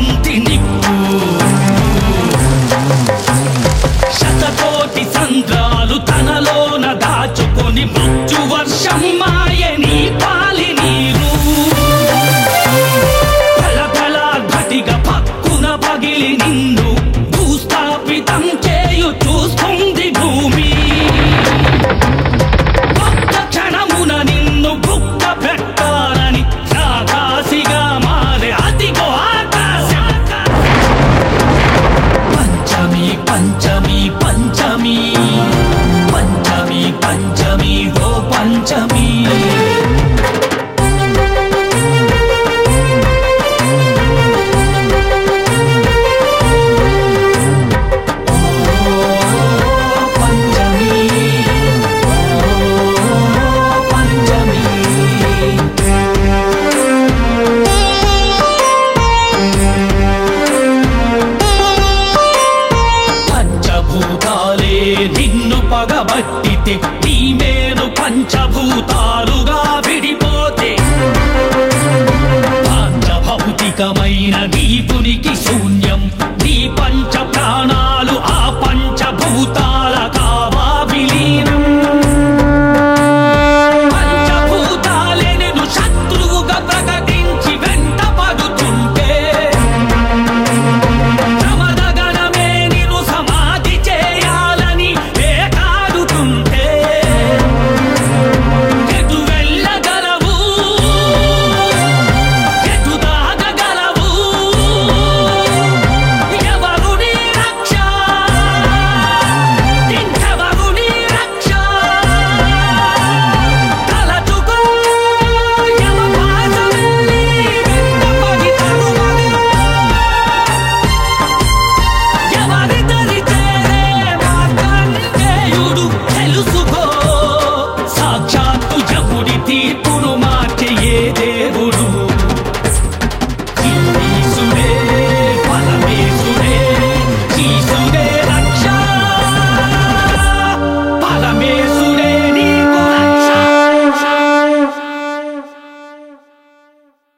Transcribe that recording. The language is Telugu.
మంతి నిప్పు శతకోటి సంద్రాలు తనలోన దాచుకొని మృత్యు వర్షం మాయని పాలి నీరు ఫలఫల ఘటిగా పక్కున పగిలి నిన్ను భూస్థాపితం చేయు చూస్తుంది భూమి ఒక్క క్షణమున నిన్ను బుక్క పెట్టాలని ఆకాశిగా మారే అదిగో ఆకాశ పంచమి పంచమి పంచమి పంచమి పంచమి ఓ పంచమి పంచమి పంచమి పంచభూతాలే నిన్ను పగబట్టితే నీ మేలు పంచభూతాలుగా విడిపోతే పాంచభౌతికమైన నీపునికి శూన్యం